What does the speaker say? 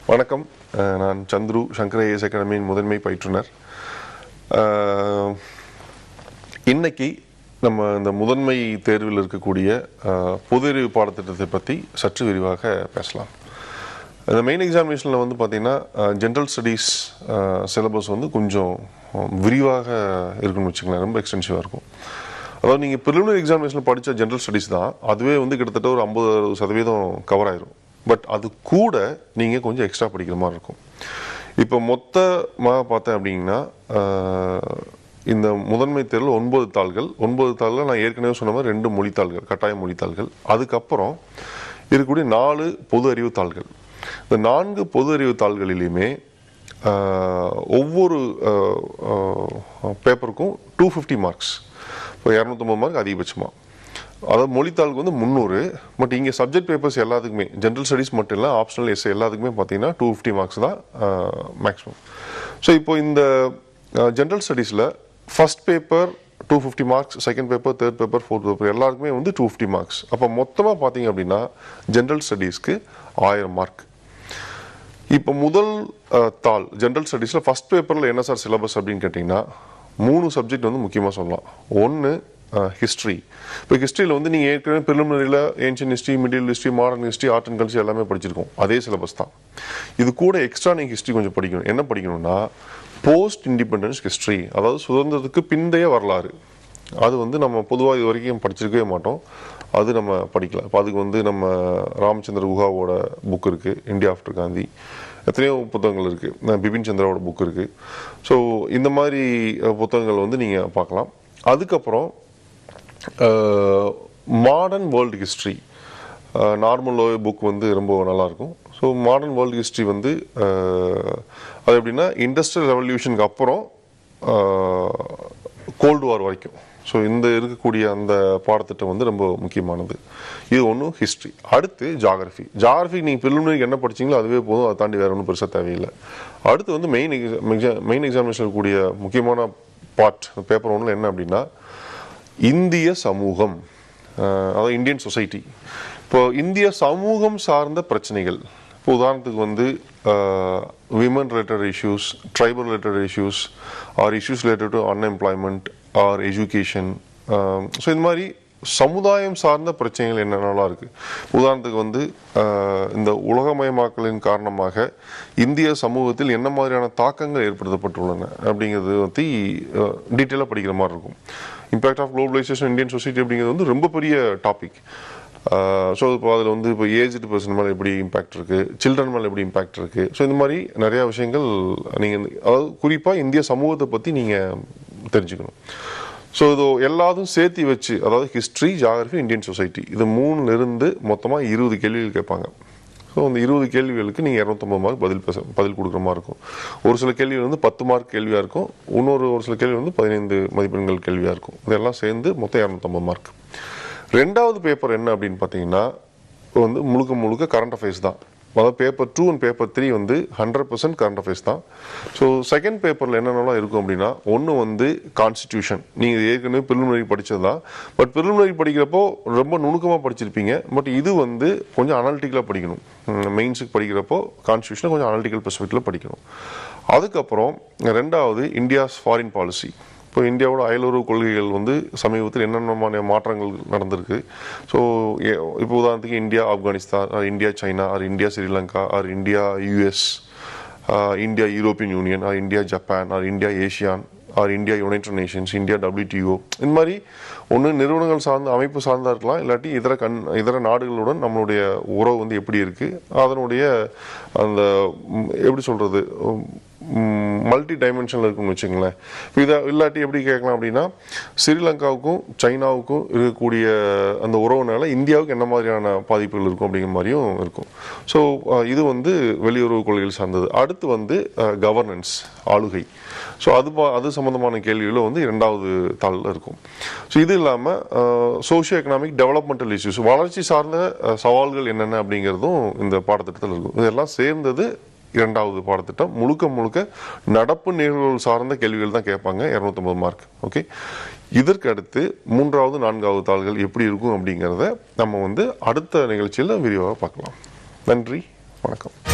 வணக்கம் அஹ் நான் சந்துரு சங்கர ஐஎஸ் அகாடமியின் முதன்மை பயிற்றுனர் அஹ் இன்னைக்கு நம்ம இந்த முதன்மை தேர்வில் இருக்கக்கூடிய அஹ், பொது அறிவு பாடத்திட்டத்தை பற்றி சற்று விரிவாக பேசலாம் இந்த மெயின் எக்ஸாமினேஷனில் வந்து பார்த்தீங்கன்னா ஜென்ரல் ஸ்டடீஸ் சிலபஸ் வந்து கொஞ்சம் அஹ், விரிவாக இருக்குன்னு வச்சுங்களேன் ரொம்ப எக்ஸ்டென்சிவாக இருக்கும் அதாவது நீங்கள் ப்ரிலிமினரி எக்ஸாமினேஷனில் படித்த ஜென்ரல் ஸ்டடீஸ் தான் அதுவே வந்து கிட்டத்தட்ட ஒரு ஐம்பது அறுபது சதவீதம் கவர் ஆயிரும் பட் அது கூட நீங்கள் கொஞ்சம் எக்ஸ்ட்ரா படிக்கிற மாதிரி இருக்கும் இப்போ மொத்தமாக பார்த்தேன் அப்படிங்கன்னா அஹ், இந்த முதன்மை தேர்வில் ஒன்பது தாள்கள் ஒன்பது தாள்கள் நான் ஏற்கனவே சொன்ன மாதிரி ரெண்டு மொழித்தாள்கள் கட்டாய மொழித்தாள்கள் அதுக்கப்புறம் இருக்கக்கூடிய நாலு பொது அறிவு தாள்கள் இந்த நான்கு பொது அறிவு தாள்களிலையுமே ஆஹ், ஒவ்வொரு பேப்பருக்கும் டூ ஃபிஃப்டி மார்க்ஸ் இப்போ இரநூத்தொம்பது மார்க் அதிகபட்சமாக அதாவது மொழித்தாளுக்கு வந்து முந்நூறு பட் இங்கே சப்ஜெக்ட் பேப்பர்ஸ் எல்லாத்துக்குமே ஜென்ரல் ஸ்டடீஸ் மட்டும் இல்லை ஆப்ஷனல் எஸ் எல்லாத்துக்குமே பார்த்தீங்கன்னா டூ ஃபிஃப்டி மார்க்ஸ் தான் மேக்ஸிமம் ஸோ இப்போ இந்த ஜென்ரல் ஸ்டடீஸில் first paper two fifty marks second paper third paper fourth paper எல்லாருக்குமே வந்து டூ ஃபிஃப்டி மார்க்ஸ் அப்போ மொத்தமாக பார்த்தீங்க அப்படின்னா ஜென்ரல் ஸ்டடீஸ்க்கு ஆயிரம் மார்க் இப்போ முதல் அஹ், தாள் ஜென்ரல் ஸ்டடீஸில் ஃபர்ஸ்ட் பேப்பரில் என்ன சார் சிலபஸ் அப்படின்னு கேட்டிங்கன்னா மூணு சப்ஜெக்ட் வந்து முக்கியமாக சொல்லலாம் ஒன்று ஹிஸ்ட்ரி இப்போ ஹிஸ்ட்ரியில் வந்து நீங்கள் ஏற்கனவே ப்ரிலிமினரியில் ancient history middle history modern history art and culture எல்லாமே படிச்சிருக்கோம் அதே சிலபஸ் தான் இது கூட எக்ஸ்ட்ரா நீங்கள் ஹிஸ்ட்ரி கொஞ்சம் படிக்கணும் என்ன படிக்கணும்னா போஸ்ட் இண்டிபெண்டன்ஸ் ஹிஸ்ட்ரி அதாவது சுதந்திரத்துக்கு பிந்தைய வரலாறு அது வந்து நம்ம பொதுவாக இது வரைக்கும் படிச்சிருக்கவே மாட்டோம் அது நம்ம படிக்கலாம் இப்போ அதுக்கு வந்து நம்ம ராமச்சந்திர குஹாவோட புக் இருக்குது இந்தியா ஆஃப்டர் காந்தி எத்தனையோ புத்தகங்கள் இருக்குது பிபின் சந்திராவோட புக் இருக்குது ஸோ இந்த மாதிரி அஹ், புத்தகங்கள் வந்து நீங்கள் பார்க்கலாம் அதுக்கப்புறம் modern world history normal book வந்து ரொம்ப நல்லாயிருக்கும் ஸோ மாடர்ன் வேர்ல்டு ஹிஸ்ட்ரி வந்து அஹ், அது எப்படின்னா இண்டஸ்ட்ரியல் ரெவல்யூஷனுக்கு அப்புறம் கோல்டு வார் வரைக்கும் ஸோ இந்த இருக்கக்கூடிய அந்த பாடத்திட்டம் வந்து ரொம்ப முக்கியமானது இது ஒன்றும் ஹிஸ்ட்ரி அடுத்து ஜாகிரஃபி ஜாகிரஃபி நீங்கள் ப்ரிலிமினரிக்கு என்ன படிச்சீங்களோ அதுவே போதும் அதை தாண்டி வேற ஒன்றும் பெருசாக தேவையில்லை அடுத்து வந்து மெயின் எக்ஸாம் மெயின் எக்ஸாமினேஷன் கூடிய முக்கியமான பார்ட் பேப்பர் ஒன்றில் என்ன அப்படின்னா இந்திய சமூகம் அஹ், அதாவது இந்தியன் சொசைட்டி இப்போ இந்திய சமூகம் சார்ந்த பிரச்சனைகள் இப்போ உதாரணத்துக்கு வந்து women related issues tribal related issues or issues related to unemployment or education so இந்த மாதிரி சமுதாயம் சார்ந்த பிரச்சனைகள் என்னென்னலாம் இருக்குது உதாரணத்துக்கு வந்து அஹ், இந்த உலகமயமாக்கலின் காரணமாக இந்திய சமூகத்தில் என்ன மாதிரியான தாக்கங்கள் ஏற்படுத்தப்பட்டுள்ளன அப்படிங்கிறது பற்றி டீட்டெயிலாக படிக்கிற மாதிரி இருக்கும் impact of globalisation Indian society அப்படிங்கிறது வந்து ரொம்ப பெரிய டாபிக் ஸோ இப்போ அதில் வந்து இப்போ ஏஜ்டு பர்சன் மேலே எப்படி இம்பாக்ட் இருக்குது சில்ட்ரன் மேலே எப்படி இம்பாக்ட் இருக்குது ஸோ இந்த மாதிரி நிறையா விஷயங்கள் நீங்கள் அதாவது குறிப்பாக இந்திய சமூகத்தை பற்றி நீங்கள் தெரிஞ்சுக்கணும் ஸோ இது எல்லாத்தையும் சேர்த்து வச்சு அதாவது ஹிஸ்ட்ரி ஜாகிரஃபி இந்தியன் சொசைட்டி இது மூணுல இருந்து மொத்தமாக இருபது கேள்விகள் கேட்பாங்க ஸோ அந்த இருபது கேள்விகளுக்கு நீங்கள் இரநூத்தொம்பது மார்க் பதில் பேச பதில் கொடுக்குற மாதிரி இருக்கும் ஒரு சில கேள்விகள் வந்து பத்து மார்க் கேள்வியாக இருக்கும் இன்னொரு ஒரு சில கேள்வி வந்து பதினைந்து மதிப்பெண்கள் கேள்வியாக இருக்கும் இதெல்லாம் சேர்ந்து மொத்தம் இரநூத்தொம்பது மார்க் ரெண்டாவது பேப்பர் என்ன அப்படின்னு பார்த்தீங்கன்னா வந்து முழுக்க முழுக்க கரண்ட் அஃபேர்ஸ் தான் அதாவது paper two and paper three வந்து ஹண்ட்ரட் பர்சன்ட் கரண்ட் அஃபேர்ஸ் தான் ஸோ செகண்ட் பேப்பரில் என்னென்னலாம் இருக்கும் அப்படின்னா ஒன்று வந்து கான்ஸ்டிடியூஷன் நீங்கள் ஏற்கனவே ப்ரிலிமினரி படித்தது தான் பட் ப்ரிலிமினரி படிக்கிறப்போ ரொம்ப நுணுக்கமாக படிச்சிருப்பீங்க பட் இது வந்து கொஞ்சம் அனாலிட்டிக்கலாக படிக்கணும் மெயின்ஸுக்கு படிக்கிறப்போ கான்ஸ்டியூஷனை கொஞ்சம் அனாலிட்டிக்கல் பெர்ஸ்பெக்டிவில் படிக்கணும் அதுக்கப்புறம் ரெண்டாவது இந்தியாஸ் ஃபாரின் பாலிசி இப்போ இந்தியாவோட அயலுறவு கொள்கைகள் வந்து சமீபத்தில் என்னென்ன மாற்றங்கள் நடந்திருக்கு ஸோ இப்போ உதாரணத்துக்கு India Afghanistan or India China or India Sri Lanka or India US India European Union or India Japan or India ASEAN or India United Nations India WTO இந்த மாதிரி ஒன்று நிறுவனங்கள் சார்ந்த அமைப்பு சார்ந்தா இருக்கலாம் இல்லாட்டி இதர கண் இதர நாடுகளுடன் நம்மளுடைய உறவு வந்து எப்படி இருக்குது அதனுடைய அந்த ம், எப்படி சொல்கிறது மல்டி டைமென்ஷனில் இருக்குன்னு வச்சுங்களேன் இப்போ இதை இல்லாட்டி எப்படி கேட்கலாம் அப்படின்னா ஸ்ரீலங்காவுக்கும் சைனாவுக்கும் இருக்கக்கூடிய அந்த உறவுனால இந்தியாவுக்கு என்ன மாதிரியான பாதிப்புகள் இருக்கும் அப்படிங்கிற மாதிரியும் இருக்கும் ஸோ இது வந்து வெளியுறவு கொள்கைகள் சார்ந்தது அடுத்து வந்து கவர்னன்ஸ் ஆளுகை ஸோ அது பா- அது சம்மந்தமான கேள்விகளும் வந்து இரண்டாவது தாளில் இருக்கும் ஸோ இது இல்லாமல் சோஷியோ எக்கனாமிக் டெவலப்மெண்டல் இஷ்யூஸ் வளர்ச்சி சார்ந்த அஹ், சவால்கள் என்னென்ன அப்படிங்கிறதும் இந்த பாடத்திட்டத்தில் இருக்கும் இதெல்லாம் சேர்ந்தது இரண்டாவது பாடத்திட்டம் முழுக்க முழுக்க நடப்பு நிகழ்வுகள் சார்ந்த கேள்விகள் தான் கேட்பாங்க இரநூத்தம்பது மார்க் ஓகே இதற்கு அடுத்து மூன்றாவது நான்காவது தாள்கள் எப்படி இருக்கும் அப்படிங்கிறத நம்ம வந்து அடுத்த நிகழ்ச்சியில் விரிவாக பார்க்கலாம் நன்றி வணக்கம்